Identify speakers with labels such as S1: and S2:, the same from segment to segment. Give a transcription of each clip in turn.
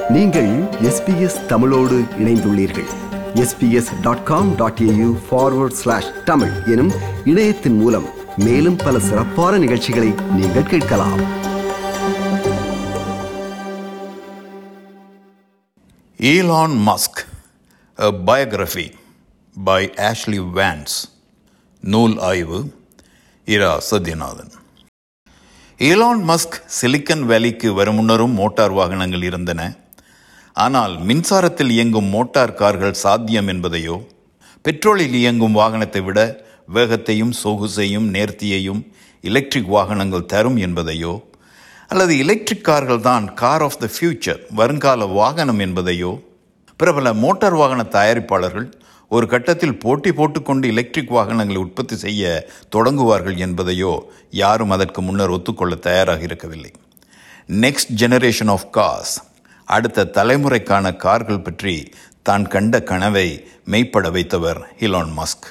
S1: நீங்கள் எஸ்பிஎஸ் தமிழோடு இணைந்துள்ளீர்கள் SBS dot com dot AU forward slash Tamil எனும் இணையத்தின் மூலம் மேலும் பல சிறப்பான நிகழ்ச்சிகளை நீங்கள் கேட்கலாம்
S2: Elon Musk, a biography by Ashley Vance. நூல் ஆய்வு Ira Sathyanathan Elon Musk silicon வேலிக்கு வரும் முன்னரும் மோட்டார் வாகனங்கள் இருந்தன ஆனால் மின்சாரத்தில் இயங்கும் மோட்டார் கார்கள் சாத்தியம் என்பதையோ பெட்ரோலில் இயங்கும் வாகனத்தை விட வேகத்தையும் சொகுசையும் நேர்த்தியையும் எலக்ட்ரிக் வாகனங்கள் தரும் என்பதையோ அல்லது எலக்ட்ரிக் கார்கள் தான் கார் ஆஃப் த ஃபியூச்சர் வருங்கால வாகனம் என்பதையோ பிரபல மோட்டார் வாகன தயாரிப்பாளர்கள் ஒரு கட்டத்தில் போட்டி போட்டுக்கொண்டு எலக்ட்ரிக் வாகனங்களை உற்பத்தி செய்ய தொடங்குவார்கள் என்பதையோ யாரும் அதற்கு முன்னர் ஒத்துக்கொள்ள தயாராக இருக்கவில்லை நெக்ஸ்ட் ஜெனரேஷன் ஆஃப் கார்ஸ் அடுத்த தலைமுறைக்கான கார்கள் பற்றி தான் கண்ட கனவை மெய்ப்பட வைத்தவர் இலான் மஸ்க்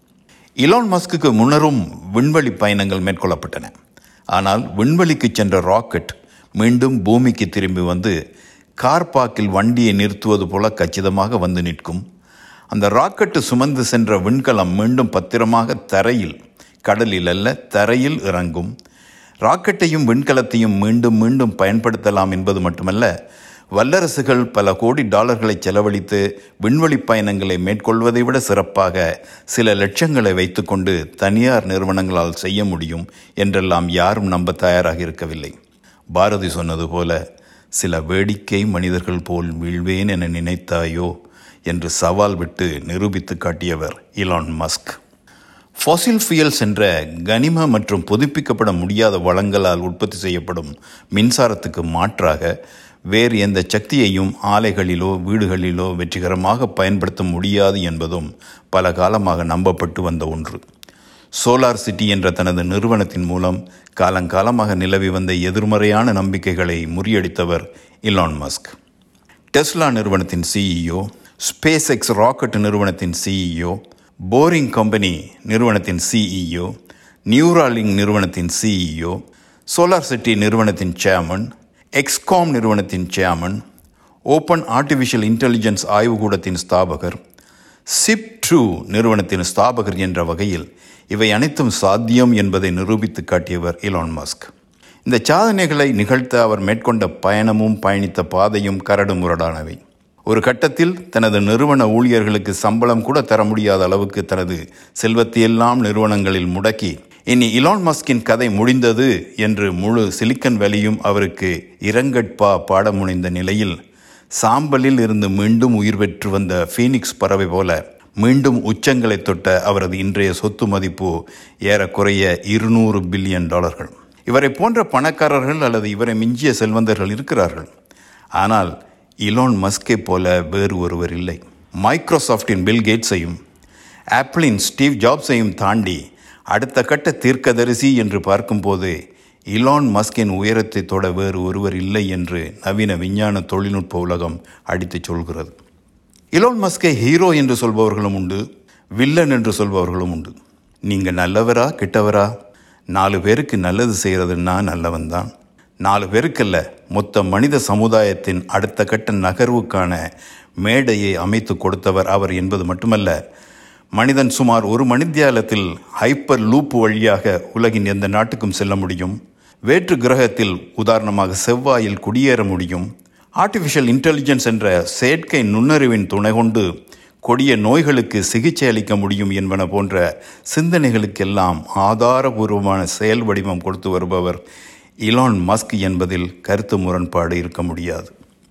S2: இலான் மஸ்குக்கு முன்னரும் விண்வெளி பயணங்கள் மேற்கொள்ளப்பட்டன ஆனால் விண்வெளிக்கு சென்ற ராக்கெட் மீண்டும் பூமிக்கு திரும்பி வந்து கார் பார்க்கில் வண்டியை நிறுத்துவது போல கச்சிதமாக வந்து நிற்கும் அந்த ராக்கெட்டு சுமந்து சென்ற விண்கலம் மீண்டும் பத்திரமாக தரையில் கடலில் அல்ல தரையில் இறங்கும் ராக்கெட்டையும் விண்கலத்தையும் மீண்டும் மீண்டும் பயன்படுத்தலாம் என்பது மட்டுமல்ல வல்லரசுகள் பல கோடி டாலர்களை செலவழித்து விண்வெளி பயணங்களை மேற்கொள்வதை விட சிறப்பாக சில லட்சங்களை வைத்துக்கொண்டு தனியார் நிறுவனங்களால் செய்ய முடியும் என்றெல்லாம் யாரும் நம்ப தயாராக இருக்கவில்லை பாரதி சொன்னது போல சில வேடிக்கை மனிதர்கள் போல் வீழ்வேன் என நினைத்தாயோ என்று சவால் விட்டு நிரூபித்து காட்டியவர் இலான் மஸ்க் ஃபாசில் ஃபியல்ஸ் என்ற கனிம மற்றும் புதுப்பிக்கப்பட முடியாத வளங்களால் உற்பத்தி செய்யப்படும் மின்சாரத்துக்கு மாற்றாக வேறு எந்த சக்தியையும் ஆலைகளிலோ வீடுகளிலோ வெற்றிகரமாக பயன்படுத்த முடியாது என்பதும் பல காலமாக நம்பப்பட்டு வந்த ஒன்று சோலார் சிட்டி என்ற தனது நிறுவனத்தின் மூலம் காலங்காலமாக நிலவி வந்த எதிர்மறையான நம்பிக்கைகளை முறியடித்தவர் இலான் மஸ்க் டெஸ்லா நிறுவனத்தின் சிஇஓ ஸ்பேஸ் எக்ஸ் ராக்கெட் நிறுவனத்தின் சிஇஓ போரிங் கம்பெனி நிறுவனத்தின் சிஇஓ நியூராலிங் நிறுவனத்தின் சிஇஓ சோலார் சிட்டி நிறுவனத்தின் சேர்மன் எக்ஸ்காம் நிறுவனத்தின் சேர்மன் ஓப்பன் ஆர்டிஃபிஷியல் இன்டெலிஜென்ஸ் ஆய்வுக்கூடத்தின் ஸ்தாபகர் சிப் ட்ரூ நிறுவனத்தின் ஸ்தாபகர் என்ற வகையில் இவை அனைத்தும் சாத்தியம் என்பதை நிரூபித்து காட்டியவர் இலான் மஸ்க் இந்த சாதனைகளை நிகழ்த்த அவர் மேற்கொண்ட பயணமும் பயணித்த பாதையும் கரடு முரடானவை ஒரு கட்டத்தில் தனது நிறுவன ஊழியர்களுக்கு சம்பளம் கூட தர முடியாத அளவுக்கு தனது செல்வத்தையெல்லாம் நிறுவனங்களில் முடக்கி இனி இலான் மஸ்கின் கதை முடிந்தது என்று முழு சிலிக்கன் வேலியும் அவருக்கு இரங்கட்பா பாட முனைந்த நிலையில் சாம்பலில் இருந்து மீண்டும் உயிர் பெற்று வந்த ஃபீனிக்ஸ் பறவை போல மீண்டும் உச்சங்களை தொட்ட அவரது இன்றைய சொத்து மதிப்பு ஏறக்குறைய இருநூறு பில்லியன் டாலர்கள் இவரை போன்ற பணக்காரர்கள் அல்லது இவரை மிஞ்சிய செல்வந்தர்கள் இருக்கிறார்கள் ஆனால் இலோன் மஸ்கை போல வேறு ஒருவர் இல்லை மைக்ரோசாஃப்டின் பில் கேட்ஸையும் ஆப்பிளின் ஸ்டீவ் ஜாப்ஸையும் தாண்டி அடுத்த கட்ட தீர்க்கதரிசி என்று பார்க்கும்போது இலான் மஸ்கின் உயரத்தை தொட வேறு ஒருவர் இல்லை என்று நவீன விஞ்ஞான தொழில்நுட்ப உலகம் அடித்துச் சொல்கிறது இலோன் மஸ்கை ஹீரோ என்று சொல்பவர்களும் உண்டு வில்லன் என்று சொல்பவர்களும் உண்டு நீங்கள் நல்லவரா கெட்டவரா நாலு பேருக்கு நல்லது செய்கிறதுன்னா நல்லவன் தான் நாலு பேருக்கல்ல மொத்த மனித சமுதாயத்தின் அடுத்த கட்ட நகர்வுக்கான மேடையை அமைத்து கொடுத்தவர் அவர் என்பது மட்டுமல்ல மனிதன் சுமார் ஒரு மணித்தியாலத்தில் ஹைப்பர் லூப் வழியாக உலகின் எந்த நாட்டுக்கும் செல்ல முடியும் வேற்று கிரகத்தில் உதாரணமாக செவ்வாயில் குடியேற முடியும் ஆர்டிஃபிஷியல் இன்டெலிஜென்ஸ் என்ற செயற்கை நுண்ணறிவின் துணை கொண்டு கொடிய நோய்களுக்கு சிகிச்சை அளிக்க முடியும் என்பன போன்ற சிந்தனைகளுக்கெல்லாம் ஆதாரபூர்வமான செயல் வடிவம் கொடுத்து வருபவர் இலான் மஸ்க் என்பதில் கருத்து முரண்பாடு இருக்க முடியாது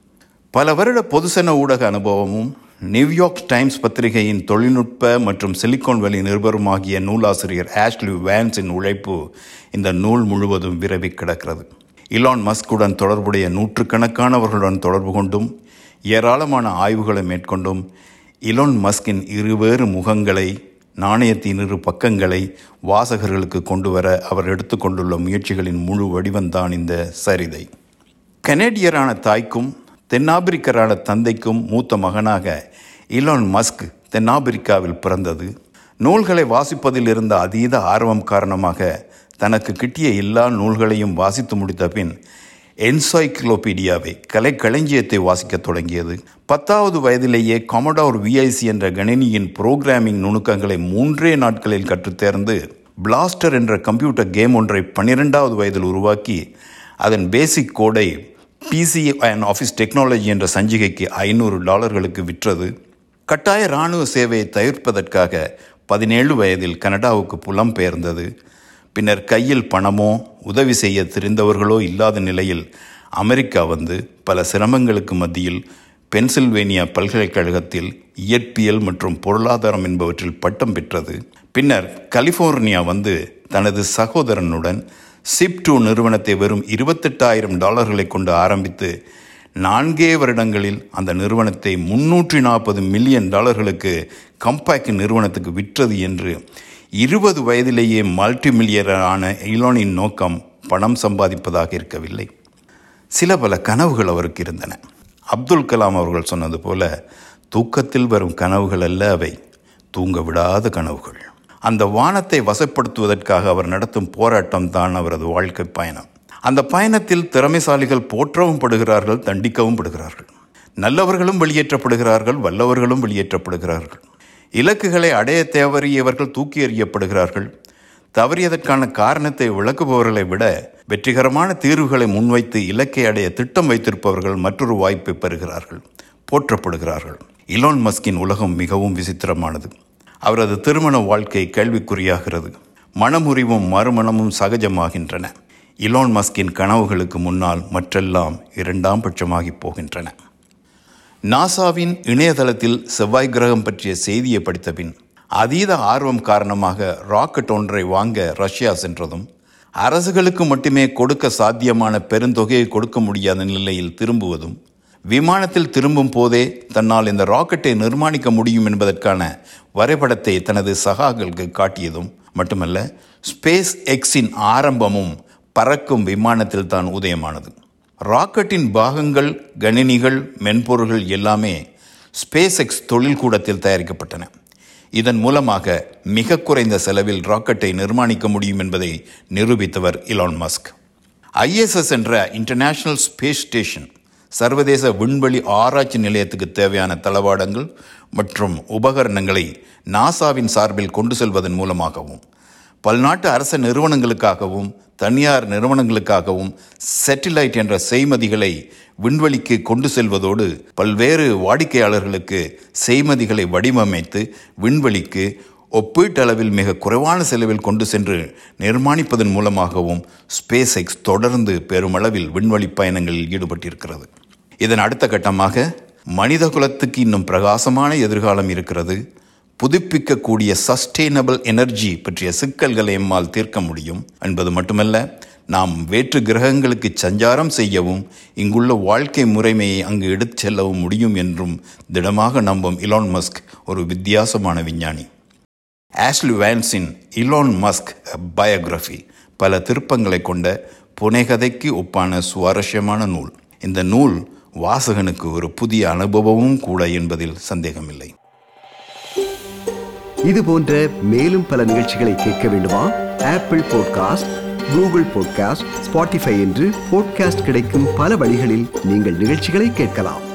S2: பல வருட பொதுசன ஊடக அனுபவமும் நியூயார்க் டைம்ஸ் பத்திரிகையின் தொழில்நுட்ப மற்றும் சிலிக்கான் வேலி நிருபருமாகிய நூலாசிரியர் ஆஷ்லி வேன்ஸின் உழைப்பு இந்த நூல் முழுவதும் விரவி கிடக்கிறது இலான் மஸ்குடன் தொடர்புடைய நூற்றுக்கணக்கானவர்களுடன் தொடர்பு கொண்டும் ஏராளமான ஆய்வுகளை மேற்கொண்டும் இலான் மஸ்கின் இருவேறு முகங்களை நாணயத்தின் இரு பக்கங்களை வாசகர்களுக்கு கொண்டு வர அவர் எடுத்துக்கொண்டுள்ள முயற்சிகளின் முழு வடிவம்தான் இந்த சரிதை கனேடியரான தாய்க்கும் தென்னாப்பிரிக்கரான தந்தைக்கும் மூத்த மகனாக இலான் மஸ்க் தென்னாப்பிரிக்காவில் பிறந்தது நூல்களை வாசிப்பதில் இருந்த அதீத ஆர்வம் காரணமாக தனக்கு கிட்டிய எல்லா நூல்களையும் வாசித்து முடித்த பின் என்சைக்ளோபீடியாவை கலைக்களஞ்சியத்தை வாசிக்கத் தொடங்கியது பத்தாவது வயதிலேயே கொமடோர் விஐசி என்ற கணினியின் புரோகிராமிங் நுணுக்கங்களை மூன்றே நாட்களில் கற்றுத்தேர்ந்து பிளாஸ்டர் என்ற கம்ப்யூட்டர் கேம் ஒன்றை பன்னிரெண்டாவது வயதில் உருவாக்கி அதன் பேசிக் கோடை பிசி அண்ட் ஆஃபீஸ் டெக்னாலஜி என்ற சஞ்சிகைக்கு ஐநூறு டாலர்களுக்கு விற்றது கட்டாய இராணுவ சேவையை தவிர்ப்பதற்காக பதினேழு வயதில் கனடாவுக்கு புலம்பெயர்ந்தது பின்னர் கையில் பணமோ உதவி செய்ய தெரிந்தவர்களோ இல்லாத நிலையில் அமெரிக்கா வந்து பல சிரமங்களுக்கு மத்தியில் பென்சில்வேனியா பல்கலைக்கழகத்தில் இயற்பியல் மற்றும் பொருளாதாரம் என்பவற்றில் பட்டம் பெற்றது பின்னர் கலிஃபோர்னியா வந்து தனது சகோதரனுடன் சிப் டூ நிறுவனத்தை வெறும் இருபத்தெட்டாயிரம் டாலர்களை கொண்டு ஆரம்பித்து நான்கே வருடங்களில் அந்த நிறுவனத்தை முன்னூற்றி நாற்பது மில்லியன் டாலர்களுக்கு கம்பேக் நிறுவனத்துக்கு விற்றது என்று இருபது வயதிலேயே மல்டி மில்லியரான இலோனின் நோக்கம் பணம் சம்பாதிப்பதாக இருக்கவில்லை சில பல கனவுகள் அவருக்கு இருந்தன அப்துல் கலாம் அவர்கள் சொன்னது போல தூக்கத்தில் வரும் கனவுகள் அல்ல அவை தூங்க விடாத கனவுகள் அந்த வானத்தை வசப்படுத்துவதற்காக அவர் நடத்தும் போராட்டம் தான் அவரது வாழ்க்கை பயணம் அந்த பயணத்தில் திறமைசாலிகள் போற்றவும் படுகிறார்கள் தண்டிக்கவும் படுகிறார்கள் நல்லவர்களும் வெளியேற்றப்படுகிறார்கள் வல்லவர்களும் வெளியேற்றப்படுகிறார்கள் இலக்குகளை அடைய தவறியவர்கள் தூக்கி எறியப்படுகிறார்கள் தவறியதற்கான காரணத்தை விளக்குபவர்களை விட வெற்றிகரமான தீர்வுகளை முன்வைத்து இலக்கை அடைய திட்டம் வைத்திருப்பவர்கள் மற்றொரு வாய்ப்பை பெறுகிறார்கள் போற்றப்படுகிறார்கள் இலான் மஸ்கின் உலகம் மிகவும் விசித்திரமானது அவரது திருமண வாழ்க்கை கேள்விக்குறியாகிறது மனமுறிவும் மறுமணமும் சகஜமாகின்றன இலான் மஸ்கின் கனவுகளுக்கு முன்னால் மற்றெல்லாம் இரண்டாம் பட்சமாகி போகின்றன நாசாவின் இணையதளத்தில் செவ்வாய் கிரகம் பற்றிய செய்தியை படித்த பின் அதீத ஆர்வம் காரணமாக ராக்கெட் ஒன்றை வாங்க ரஷ்யா சென்றதும் அரசுகளுக்கு மட்டுமே கொடுக்க சாத்தியமான பெருந்தொகையை கொடுக்க முடியாத நிலையில் திரும்புவதும் விமானத்தில் திரும்பும் போதே தன்னால் இந்த ராக்கெட்டை நிர்மாணிக்க முடியும் என்பதற்கான வரைபடத்தை தனது சகாக்களுக்கு காட்டியதும் மட்டுமல்ல ஸ்பேஸ் எக்ஸின் ஆரம்பமும் பறக்கும் விமானத்தில் தான் உதயமானது ராக்கெட்டின் பாகங்கள் கணினிகள் மென்பொருள்கள் எல்லாமே ஸ்பேஸ் எக்ஸ் தொழில்கூடத்தில் தயாரிக்கப்பட்டன இதன் மூலமாக மிக குறைந்த செலவில் ராக்கெட்டை நிர்மாணிக்க முடியும் என்பதை நிரூபித்தவர் இலான் மஸ்க் ஐஎஸ்எஸ் என்ற இன்டர்நேஷனல் ஸ்பேஸ் ஸ்டேஷன் சர்வதேச விண்வெளி ஆராய்ச்சி நிலையத்துக்கு தேவையான தளவாடங்கள் மற்றும் உபகரணங்களை நாசாவின் சார்பில் கொண்டு செல்வதன் மூலமாகவும் பல்நாட்டு அரச நிறுவனங்களுக்காகவும் தனியார் நிறுவனங்களுக்காகவும் சேட்டிலைட் என்ற செய்மதிகளை விண்வெளிக்கு கொண்டு செல்வதோடு பல்வேறு வாடிக்கையாளர்களுக்கு செய்மதிகளை வடிவமைத்து விண்வெளிக்கு ஒப்பீட்டளவில் மிக குறைவான செலவில் கொண்டு சென்று நிர்மாணிப்பதன் மூலமாகவும் ஸ்பேஸ் எக்ஸ் தொடர்ந்து பெருமளவில் விண்வெளி பயணங்களில் ஈடுபட்டிருக்கிறது இதன் அடுத்த கட்டமாக மனித குலத்துக்கு இன்னும் பிரகாசமான எதிர்காலம் இருக்கிறது புதுப்பிக்கக்கூடிய சஸ்டெயினபிள் எனர்ஜி பற்றிய சிக்கல்களை எம்மால் தீர்க்க முடியும் என்பது மட்டுமல்ல நாம் வேற்று கிரகங்களுக்கு சஞ்சாரம் செய்யவும் இங்குள்ள வாழ்க்கை முறைமையை அங்கு எடுத்துச் செல்லவும் முடியும் என்றும் திடமாக நம்பும் இலான் மஸ்க் ஒரு வித்தியாசமான விஞ்ஞானி ஆஷ்லி வேன்ஸின் இலான் மஸ்க் பயோகிராஃபி பல திருப்பங்களை கொண்ட புனைகதைக்கு ஒப்பான சுவாரஸ்யமான நூல் இந்த நூல் வாசகனுக்கு ஒரு புதிய அனுபவமும் கூட என்பதில் சந்தேகமில்லை
S1: இது போன்ற மேலும் பல நிகழ்ச்சிகளை கேட்க வேண்டுமா Apple podcast Google podcast Spotify என்று பாட்காஸ்ட் கிடைக்கும் பல வழிகளில் நீங்கள் நிகழ்ச்சிகளை கேட்கலாம்